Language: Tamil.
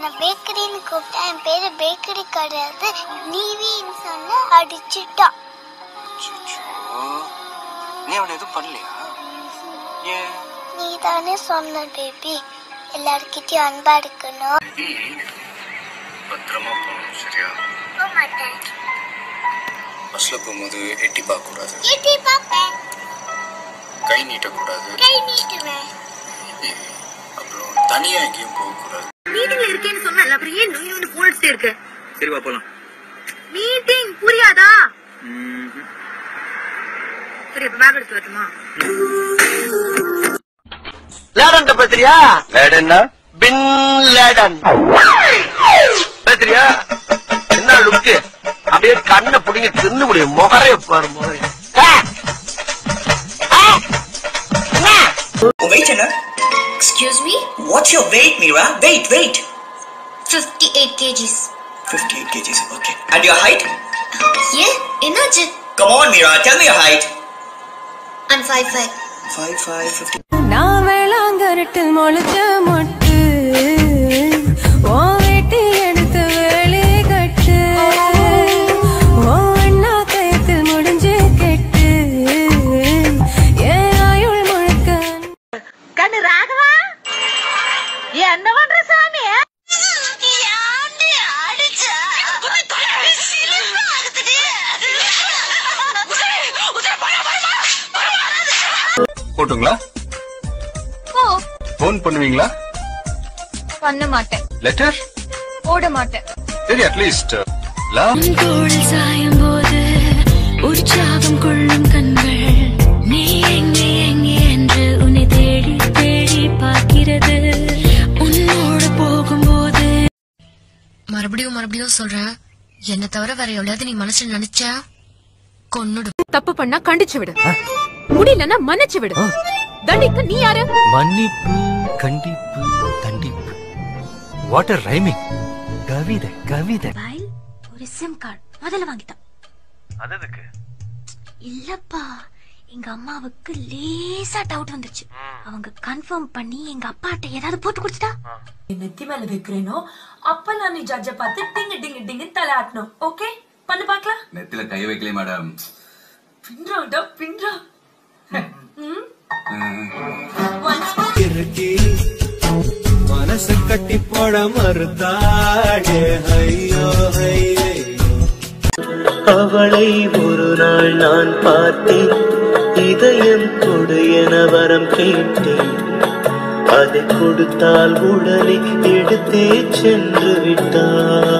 உன்னை பேக்கரின்னு கூப்பிட்டா என் பேரு பேக்கரி கிடையாது நீவின்னு சொன்ன அடிச்சுட்டான் அச்சச்சோ. நீ அவளை எதுவும் பண்ணலையா ஏன் நீ தானே சொன்ன பேபி எல்லார்கிட்டயும் அன்பா இருக்கணும் பத்திரமா போகணும் சரியா போக மாட்டேன் பஸ்ல போகும்போது எட்டி பார்க்க கூடாது எட்டி பாப்பேன் கை நீட்டக்கூடாது கை நீட்டுவேன் அப்புறம் தனியா எங்கேயும் போகக்கூடாது மீட்டிங்ல இருக்கேன்னு சொன்னல அப்புறம் ஏன் நொய் நொய்னு போன் அடிச்சுட்டே இருக்கு சரி வா போலாம் மீட்டிங் புரியாதா சரி இப்ப பேக் எடுத்து வரட்டுமா லேடன் பத்திரியா லேடன்னா பின் லேடன் பத்திரியா என்ன லுக்கு அப்படியே கண்ணை பிடிங்க தின்னு முடியும் முகரே பாரு முகரே Wait, Anna. Excuse me? What's your weight, Mira? Wait, wait. 58 kgs. 58 kgs. Okay. And your height? Yeah? என்னாச்சு Come on, Mira. Tell me your height. I'm 5'5". 5, 5, 50. நான் வேளாங்கரட்டில் முளைச்ச மொட்டு ஓ வெட்டி எடுத்து வேலி கட்டு ஓ அண்ணா கயத்தில் முடிஞ்சு கெட்டு ஏன் ஆயுள் முழுக்க கண்ணு ராகவா என்ன பண்ற சாமி போட்டுங்களா ஓ ஃபோன் பண்ணுவீங்களா பண்ண மாட்டேன் லெட்டர் போட மாட்டேன் சரி அட்லீஸ்ட் லவ் தோழில் சாயும் போது உற்சாகம் கொள்ளும் கண்கள் நீ எங்கே எங்கே என்று உன்னை தேடி தேடி பார்க்கிறது உன்னோடு போகும்போது மறுபடியும் மறுபடியும் சொல்றேன் என்ன தவிர வேற எவ்வளவு நீ மனசுல நினைச்சா கொன்னுடு தப்பு பண்ணா கண்டிச்சு விடு முடியலன்னா மன்னிச்சு விடு தண்டிக்க நீ யாரு மன்னிப்பு கண்டிப்பு தண்டிப்பு வாட்டர் ரைமிங் கவிதை கவிதை ஒரு சிம் கார்டு முதல்ல வாங்கிட்டான் அதுக்கு இல்லப்பா எங்க அம்மாவுக்கு லேசா டவுட் வந்துச்சு அவங்க கன்ஃபார்ம் பண்ணி எங்க அப்பாட்ட ஏதாவது போட்டு கொடுத்துட்டா நெத்தி மேல வைக்கிறேனோ அப்ப நான் நீ ஜட்ஜ பார்த்து டிங்கு டிங்கு டிங்கு தலை ஆட்டணும் ஓகே பண்ணு பாக்கலாம் நெத்தில கை வைக்கல மேடம் பின்றோட பின்றோ மனசு கட்டி போட மறுத்தாடே ஐயோ அவளை ஒரு நாள் நான் பார்த்தேன் இதயம் கொடு என வரம் கேட்டேன் அதை கொடுத்தால் உடனே எடுத்தே சென்று விட்டார்